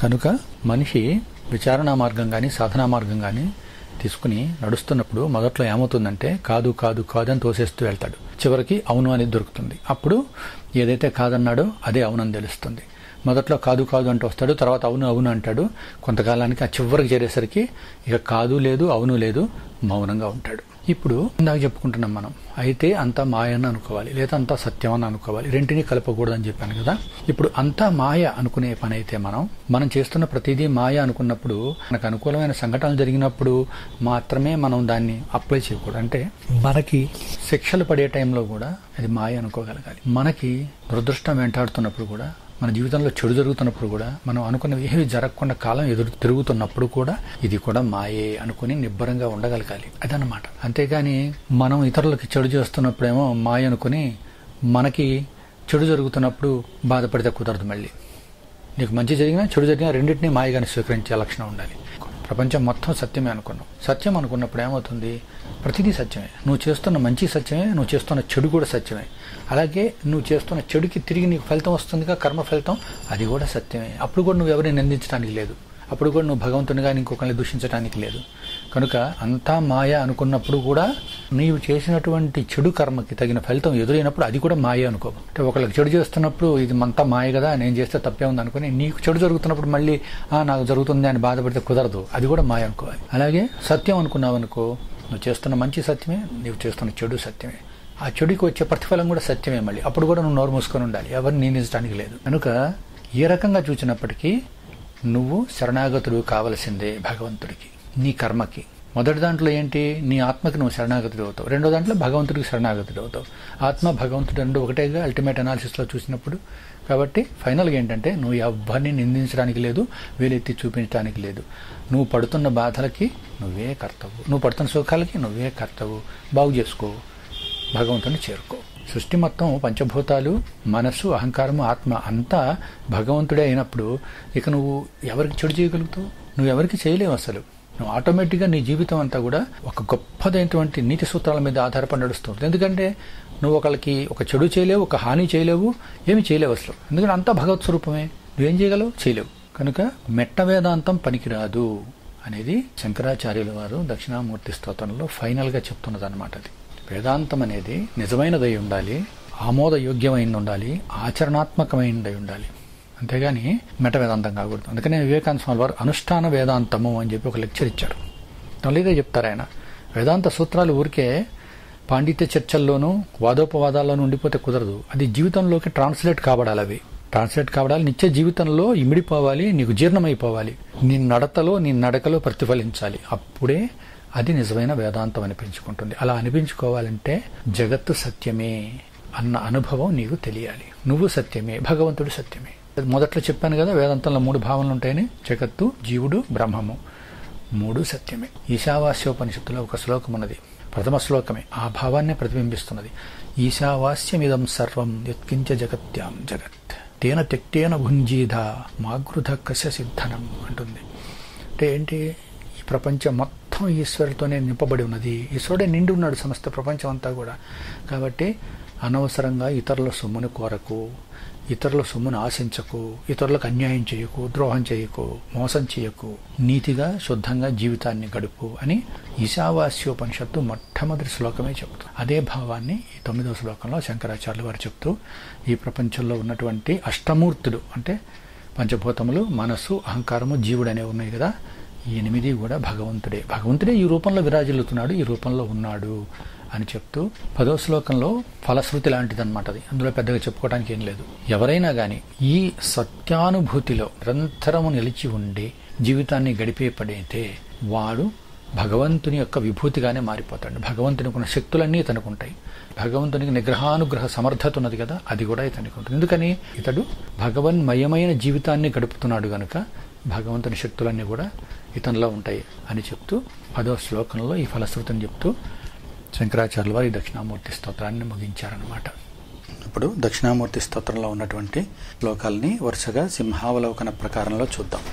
కనుక మనిషి విచారణ మార్గం కానీ సాధనా మార్గం కానీ తీసుకుని నడుస్తున్నప్పుడు మొదట్లో ఏమవుతుందంటే కాదు కాదు కాదు అని తోసేస్తూ వెళ్తాడు చివరికి అవును అనేది దొరుకుతుంది అప్పుడు ఏదైతే కాదన్నాడో అదే అవునని తెలుస్తుంది మొదట్లో కాదు కాదు అంటూ వస్తాడు తర్వాత అవును అవును అంటాడు కొంతకాలానికి ఆ చివరికి చేరేసరికి ఇక కాదు లేదు అవును లేదు మౌనంగా ఉంటాడు ఇప్పుడు ఇందాక చెప్పుకుంటున్నాం మనం అయితే అంతా మాయ అని అనుకోవాలి లేదా అంతా సత్యం అని అనుకోవాలి రెంటిని కలపకూడదని చెప్పాను కదా ఇప్పుడు అంతా మాయ అనుకునే పని అయితే మనం మనం చేస్తున్న ప్రతిదీ మాయ అనుకున్నప్పుడు మనకు అనుకూలమైన సంఘటనలు జరిగినప్పుడు మాత్రమే మనం దాన్ని అప్లై చేయకూడదు అంటే మనకి శిక్షలు పడే టైంలో కూడా అది మాయ అనుకోగలగాలి మనకి దురదృష్టం వెంటాడుతున్నప్పుడు కూడా మన జీవితంలో చెడు జరుగుతున్నప్పుడు కూడా మనం అనుకున్నవి ఏవి జరగకుండా కాలం ఎదురు తిరుగుతున్నప్పుడు కూడా ఇది కూడా మాయే అనుకుని నిబ్బరంగా ఉండగలగాలి అదనమాట అంతేగాని మనం ఇతరులకి చెడు చేస్తున్నప్పుడేమో మాయ అనుకుని మనకి చెడు జరుగుతున్నప్పుడు బాధపడితే కుదరదు మళ్ళీ నీకు మంచి జరిగినా చెడు జరిగినా రెండింటినీ మాయగానే స్వీకరించే లక్షణం ఉండాలి ప్రపంచం మొత్తం సత్యమే అనుకున్నాం సత్యం అనుకున్నప్పుడు ఏమవుతుంది ప్రతిదీ సత్యమే నువ్వు చేస్తున్న మంచి సత్యమే నువ్వు చేస్తున్న చెడు కూడా సత్యమే అలాగే నువ్వు చేస్తున్న చెడుకి తిరిగి నీకు ఫలితం వస్తుందిగా కర్మ ఫలితం అది కూడా సత్యమే అప్పుడు కూడా నువ్వు ఎవరిని నిందించడానికి లేదు అప్పుడు కూడా నువ్వు భగవంతునిగా ఇంకొకరిని దూషించడానికి లేదు కనుక అంతా మాయ అనుకున్నప్పుడు కూడా నీవు చేసినటువంటి చెడు కర్మకి తగిన ఫలితం ఎదురైనప్పుడు అది కూడా మాయ అనుకో అంటే ఒకళ్ళకి చెడు చేస్తున్నప్పుడు ఇది అంతా మాయ కదా నేను చేస్తే తప్పే ఉంది అనుకుని నీకు చెడు జరుగుతున్నప్పుడు మళ్ళీ "ఆ, నాకు జరుగుతుంది అని బాధపడితే కుదరదు అది కూడా మాయ అనుకోవాలి అలాగే సత్యం అనుకున్నావు అనుకో నువ్వు చేస్తున్న మంచి సత్యమే నువ్వు చేస్తున్న చెడు సత్యమే ఆ చెడుకి వచ్చే ప్రతిఫలం కూడా సత్యమే మళ్ళీ అప్పుడు కూడా నువ్వు నోరు మూసుకొని ఉండాలి ఎవరిని నిందించడానికి లేదు కనుక ఏ రకంగా చూసినప్పటికీ నువ్వు శరణాగతుడు కావలసిందే భగవంతుడికి నీ కర్మకి మొదటి దాంట్లో ఏంటి నీ ఆత్మకి నువ్వు శరణాగతుడు అవుతావు రెండో దాంట్లో భగవంతుడికి శరణాగతుడు అవుతావు ఆత్మ భగవంతుడు రెండు ఒకటేగా అల్టిమేట్ అనాలిసిస్లో చూసినప్పుడు కాబట్టి ఫైనల్గా ఏంటంటే నువ్వు ఎవరిని నిందించడానికి లేదు వేలెత్తి చూపించడానికి లేదు నువ్వు పడుతున్న బాధలకి నువ్వే కర్తవు నువ్వు పడుతున్న సుఖాలకి నువ్వే కర్తవు బాగు చేసుకో భగవంతుని చేరుకో సృష్టి మొత్తం పంచభూతాలు మనస్సు అహంకారము ఆత్మ అంతా భగవంతుడే అయినప్పుడు ఇక నువ్వు ఎవరికి చెడు చేయగలుగుతావు నువ్వు ఎవరికి చేయలేవు అసలు నువ్వు ఆటోమేటిక్గా నీ జీవితం అంతా కూడా ఒక గొప్పదైనటువంటి నీతి సూత్రాల మీద ఆధారపడి నడుస్తుంది ఎందుకంటే నువ్వు ఒకళ్ళకి ఒక చెడు చేయలేవు ఒక హాని చేయలేవు ఏమి చేయలేవు అసలు ఎందుకంటే అంతా భగవత్ స్వరూపమే నువ్వేం చేయగలవు చేయలేవు కనుక మెట్ట వేదాంతం పనికిరాదు అనేది శంకరాచార్యుల వారు దక్షిణామూర్తి స్తోత్రంలో ఫైనల్గా చెప్తున్నది అనమాట అది వేదాంతం అనేది నిజమైనదై ఉండాలి ఆమోదయోగ్యమైనది ఉండాలి ఆచరణాత్మకమైనదై ఉండాలి అంతేగాని మెట వేదాంతం కాకూడదు అందుకనే వివేకానంద స్వామి వారు అనుష్ఠాన వేదాంతము అని చెప్పి ఒక లెక్చర్ ఇచ్చారు దానిలో ఇదే చెప్తారు ఆయన వేదాంత సూత్రాలు ఊరికే పాండిత్య చర్చల్లోనూ వాదోపవాదాల్లోనూ ఉండిపోతే కుదరదు అది జీవితంలోకి ట్రాన్స్లేట్ కాబడాలి అవి ట్రాన్స్లేట్ కాబడాలి నిత్య జీవితంలో ఇమిడిపోవాలి నీకు జీర్ణమైపోవాలి నీ నడతలో నీ నడకలో ప్రతిఫలించాలి అప్పుడే అది నిజమైన వేదాంతం అనిపించుకుంటుంది అలా అనిపించుకోవాలంటే జగత్తు సత్యమే అన్న అనుభవం నీకు తెలియాలి నువ్వు సత్యమే భగవంతుడు సత్యమే మొదట్లో చెప్పాను కదా వేదాంతంలో మూడు భావనలు ఉంటాయని జగత్తు జీవుడు బ్రహ్మము మూడు సత్యమే ఈశావాస్యోపనిషత్తులో ఒక శ్లోకం ఉన్నది ప్రథమ శ్లోకమే ఆ భావాన్నే ప్రతిబింబిస్తున్నది ఈశావాస్యమిదం సర్వం యత్కించ జగత్యాం జగత్ తేన తెక్తేన భుంజీధ మాగృధ కశ సిద్ధనం అంటుంది అంటే ఏంటి ఈ ప్రపంచం మొత్తం ఈశ్వరుడితోనే నింపబడి ఉన్నది ఈశ్వరుడే నిండి ఉన్నాడు సమస్త ప్రపంచం అంతా కూడా కాబట్టి అనవసరంగా ఇతరుల సొమ్మును కోరకు ఇతరుల సొమ్మును ఆశించకు ఇతరులకు అన్యాయం చేయకు ద్రోహం చేయకు మోసం చేయకు నీతిగా శుద్ధంగా జీవితాన్ని గడుపు అని ఈశావాస్యోపనిషత్తు మొట్టమొదటి శ్లోకమే చెప్తుంది అదే భావాన్ని ఈ తొమ్మిదవ శ్లోకంలో శంకరాచార్యులు వారు చెప్తూ ఈ ప్రపంచంలో ఉన్నటువంటి అష్టమూర్తులు అంటే పంచభూతములు మనస్సు అహంకారము జీవుడు అనేవి ఉన్నాయి కదా ఈ ఎనిమిది కూడా భగవంతుడే భగవంతుడే ఈ రూపంలో విరాజిల్లుతున్నాడు ఈ రూపంలో ఉన్నాడు అని చెప్తూ పదో శ్లోకంలో ఫలశ్రుతి లాంటిదన్నమాట అది అందులో పెద్దగా చెప్పుకోవడానికి ఏం లేదు ఎవరైనా కానీ ఈ సత్యానుభూతిలో నిరంతరము నిలిచి ఉండి జీవితాన్ని గడిపే పడైతే వాడు భగవంతుని యొక్క విభూతిగానే మారిపోతాడు భగవంతునికి ఉన్న శక్తులన్నీ ఇతనుకుంటాయి భగవంతునికి నిగ్రహానుగ్రహ సమర్థత ఉన్నది కదా అది కూడా ఇతనికి ఉంటుంది ఎందుకని ఇతడు భగవన్మయమైన జీవితాన్ని గడుపుతున్నాడు గనుక భగవంతుని శక్తులన్నీ కూడా ఇతనిలో ఉంటాయి అని చెప్తూ పదో శ్లోకంలో ఈ ఫలశ్రుతిని చెప్తూ శంకరాచార్యుల వారి దక్షిణామూర్తి స్తోత్రాన్ని ముగించారనమాట ఇప్పుడు దక్షిణామూర్తి స్తోత్రంలో ఉన్నటువంటి శ్లోకాలని వరుసగా సింహావలోకన ప్రకారంలో చూద్దాం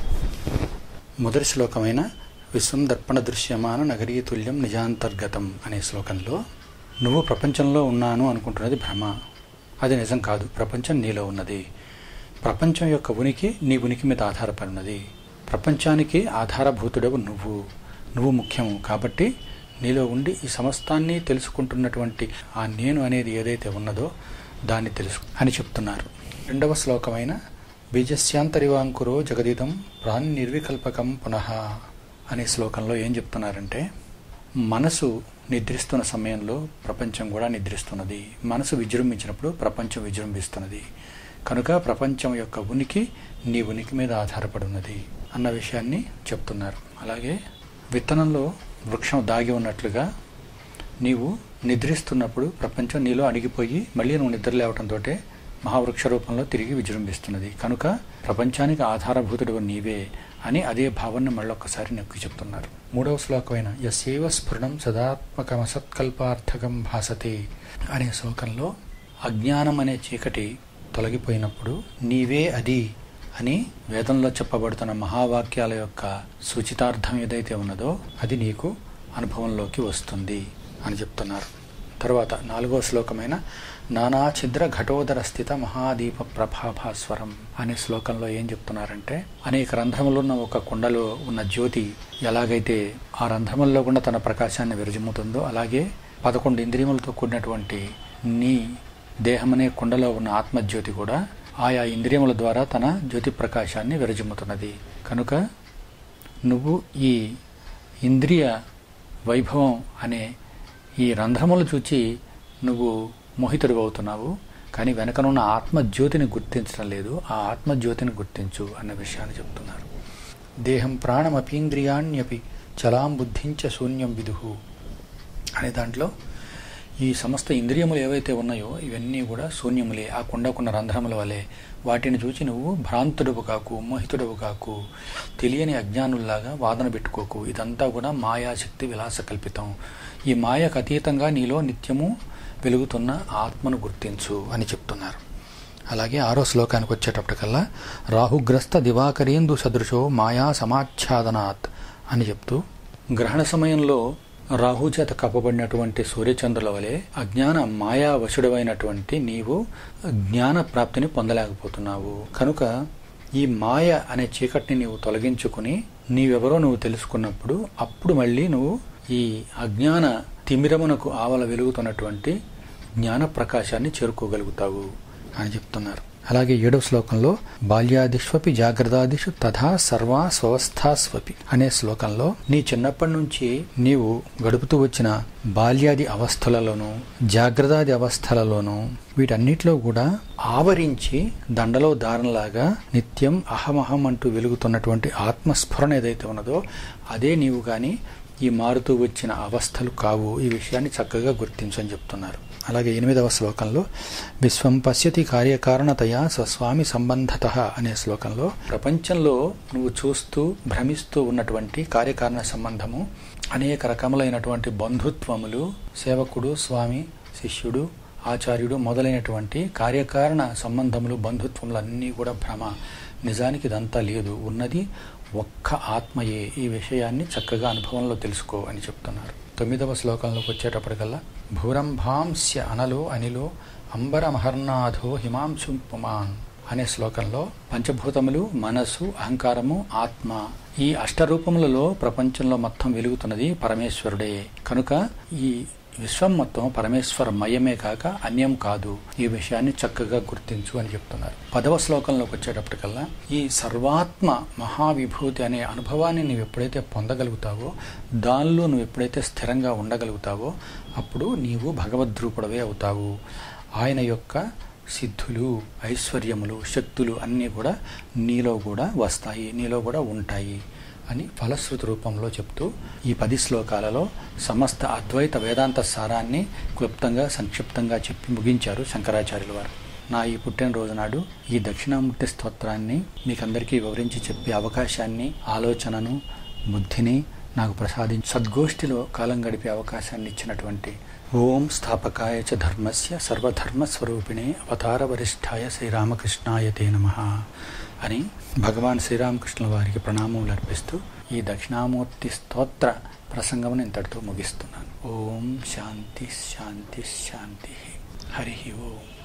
మొదటి శ్లోకమైన విశ్వం దర్పణ దృశ్యమాన నగరీతుల్యం నిజాంతర్గతం అనే శ్లోకంలో నువ్వు ప్రపంచంలో ఉన్నాను అనుకుంటున్నది భ్రమ అది నిజం కాదు ప్రపంచం నీలో ఉన్నది ప్రపంచం యొక్క ఉనికి నీ ఉనికి మీద ఆధారపడినది ప్రపంచానికి ఆధారభూతుడవు నువ్వు నువ్వు ముఖ్యము కాబట్టి నీలో ఉండి ఈ సమస్తాన్ని తెలుసుకుంటున్నటువంటి ఆ నేను అనేది ఏదైతే ఉన్నదో దాన్ని తెలుసు అని చెప్తున్నారు రెండవ శ్లోకమైన బీజస్యాంతరివాంకురో జగదిదం ప్రాణ్ నిర్వికల్పకం పునః అనే శ్లోకంలో ఏం చెప్తున్నారంటే మనసు నిద్రిస్తున్న సమయంలో ప్రపంచం కూడా నిద్రిస్తున్నది మనసు విజృంభించినప్పుడు ప్రపంచం విజృంభిస్తున్నది కనుక ప్రపంచం యొక్క ఉనికి నీ ఉనికి మీద ఆధారపడి ఉన్నది అన్న విషయాన్ని చెప్తున్నారు అలాగే విత్తనంలో వృక్షం దాగి ఉన్నట్లుగా నీవు నిద్రిస్తున్నప్పుడు ప్రపంచం నీలో అణిగిపోయి మళ్ళీ నువ్వు నిద్ర లేవటంతో మహావృక్ష రూపంలో తిరిగి విజృంభిస్తున్నది కనుక ప్రపంచానికి ఆధారభూతుడు నీవే అని అదే భావన మళ్ళొక్కసారి నొక్కి చెప్తున్నారు మూడవ శ్లోకమైన యస్యేవ స్ఫురణం సదాత్మకమసత్కల్పార్థకం భాసతే అనే శ్లోకంలో అజ్ఞానం అనే చీకటి తొలగిపోయినప్పుడు నీవే అది అని వేదంలో చెప్పబడుతున్న మహావాక్యాల యొక్క సూచితార్థం ఏదైతే ఉన్నదో అది నీకు అనుభవంలోకి వస్తుంది అని చెప్తున్నారు తర్వాత నాలుగో శ్లోకమైన నానా ఛిద్ర ఘటోదర స్థిత మహాదీప ప్రభాభాస్వరం అనే శ్లోకంలో ఏం చెప్తున్నారంటే అనేక రంధ్రములు ఉన్న ఒక కుండలో ఉన్న జ్యోతి ఎలాగైతే ఆ రంధ్రముల్లో కూడా తన ప్రకాశాన్ని విరజిమ్ముతుందో అలాగే పదకొండు ఇంద్రియములతో కూడినటువంటి నీ దేహమనే కుండలో ఉన్న ఆత్మజ్యోతి కూడా ఆయా ఇంద్రియముల ద్వారా తన జ్యోతి ప్రకాశాన్ని విరజిమ్ముతున్నది కనుక నువ్వు ఈ ఇంద్రియ వైభవం అనే ఈ రంధ్రములు చూచి నువ్వు మోహితుడు అవుతున్నావు కానీ వెనకనున్న ఆత్మజ్యోతిని గుర్తించడం లేదు ఆ ఆత్మజ్యోతిని గుర్తించు అన్న విషయాన్ని చెప్తున్నారు దేహం ప్రాణమపీంద్రియాణ్యపి చలాం బుద్ధించ శూన్యం విదుహు అనే దాంట్లో ఈ సమస్త ఇంద్రియములు ఏవైతే ఉన్నాయో ఇవన్నీ కూడా శూన్యములే ఆ కుండకున్న రంధ్రముల వలె వాటిని చూచి నువ్వు భ్రాంతుడవు కాకు మోహితుడవు కాకు తెలియని అజ్ఞానుల్లాగా వాదన పెట్టుకోకు ఇదంతా కూడా మాయాశక్తి విలాస కల్పితం ఈ మాయకు అతీతంగా నీలో నిత్యము వెలుగుతున్న ఆత్మను గుర్తించు అని చెప్తున్నారు అలాగే ఆరో శ్లోకానికి వచ్చేటప్పటికల్లా రాహుగ్రస్త దివాకరేందు సదృశో మాయా సమాచ్ఛాదనాత్ అని చెప్తూ గ్రహణ సమయంలో రాహు చేత కప్పబడినటువంటి సూర్యచంద్రుల వలె అజ్ఞాన మాయా వశుడమైనటువంటి నీవు జ్ఞాన ప్రాప్తిని పొందలేకపోతున్నావు కనుక ఈ మాయ అనే చీకటిని నీవు తొలగించుకుని నీవెవరో నువ్వు తెలుసుకున్నప్పుడు అప్పుడు మళ్ళీ నువ్వు ఈ అజ్ఞాన తిమిరమునకు ఆవల వెలుగుతున్నటువంటి జ్ఞాన ప్రకాశాన్ని చేరుకోగలుగుతావు అని చెప్తున్నారు అలాగే ఏడవ శ్లోకంలో బాల్యాదిష్వపి జాగ్రత్తాదిషు తథా సర్వా స్వస్థాస్వపి అనే శ్లోకంలో నీ చిన్నప్పటి నుంచి నీవు గడుపుతూ వచ్చిన బాల్యాది అవస్థలలోనూ జాగ్రత్తాది అవస్థలలోనూ వీటన్నిటిలో కూడా ఆవరించి దండలో దారంలాగా నిత్యం అహమహం అంటూ వెలుగుతున్నటువంటి ఆత్మస్ఫురణ ఏదైతే ఉన్నదో అదే నీవు కానీ ఈ మారుతూ వచ్చిన అవస్థలు కావు ఈ విషయాన్ని చక్కగా గుర్తించని చెప్తున్నారు అలాగే ఎనిమిదవ శ్లోకంలో విశ్వం పశ్యతి కార్యకారణతయా స్వస్వామి సంబంధత అనే శ్లోకంలో ప్రపంచంలో నువ్వు చూస్తూ భ్రమిస్తూ ఉన్నటువంటి కార్యకారణ సంబంధము అనేక రకములైనటువంటి బంధుత్వములు సేవకుడు స్వామి శిష్యుడు ఆచార్యుడు మొదలైనటువంటి కార్యకారణ సంబంధములు బంధుత్వములు అన్నీ కూడా భ్రమ నిజానికి ఇదంతా లేదు ఉన్నది ఒక్క ఆత్మయే ఈ విషయాన్ని చక్కగా అనుభవంలో తెలుసుకో అని చెప్తున్నారు తొమ్మిదవ శ్లోకంలోకి వచ్చేటప్పటికల్లా భూరంభాంస్య అనలో అనిలో అంబరమహర్నాథో హిమాంశు పుమాన్ అనే శ్లోకంలో పంచభూతములు మనసు అహంకారము ఆత్మ ఈ అష్టరూపములలో ప్రపంచంలో మొత్తం వెలుగుతున్నది పరమేశ్వరుడే కనుక ఈ విశ్వం మొత్తం పరమేశ్వర మయమే కాక అన్యం కాదు ఈ విషయాన్ని చక్కగా గుర్తించు అని చెప్తున్నారు పదవ శ్లోకంలోకి వచ్చేటప్పటికల్లా ఈ సర్వాత్మ మహావిభూతి అనే అనుభవాన్ని నువ్వు ఎప్పుడైతే పొందగలుగుతావో దానిలో నువ్వు ఎప్పుడైతే స్థిరంగా ఉండగలుగుతావో అప్పుడు నీవు భగవద్రూపుడవే అవుతావు ఆయన యొక్క సిద్ధులు ఐశ్వర్యములు శక్తులు అన్నీ కూడా నీలో కూడా వస్తాయి నీలో కూడా ఉంటాయి అని ఫలశ్రుతి రూపంలో చెప్తూ ఈ పది శ్లోకాలలో సమస్త అద్వైత వేదాంత సారాన్ని క్లుప్తంగా సంక్షిప్తంగా చెప్పి ముగించారు శంకరాచార్యుల వారు నా ఈ పుట్టినరోజు నాడు ఈ దక్షిణామూర్తి స్తోత్రాన్ని మీకందరికీ వివరించి చెప్పే అవకాశాన్ని ఆలోచనను బుద్ధిని నాకు ప్రసాదించి సద్గోష్ఠిలో కాలం గడిపే అవకాశాన్ని ఇచ్చినటువంటి ఓం స్థాపకాయ చ ధర్మస్య సర్వధర్మస్వరూపిణే అవతార వరిష్ఠాయ శ్రీరామకృష్ణాయ తే నమ అని భగవాన్ శ్రీరామకృష్ణుల వారికి ప్రణామములు అర్పిస్తూ ఈ దక్షిణామూర్తి స్తోత్ర ప్రసంగమును ఇంతటితో ముగిస్తున్నాను ఓం శాంతి శాంతి శాంతి హరి ఓం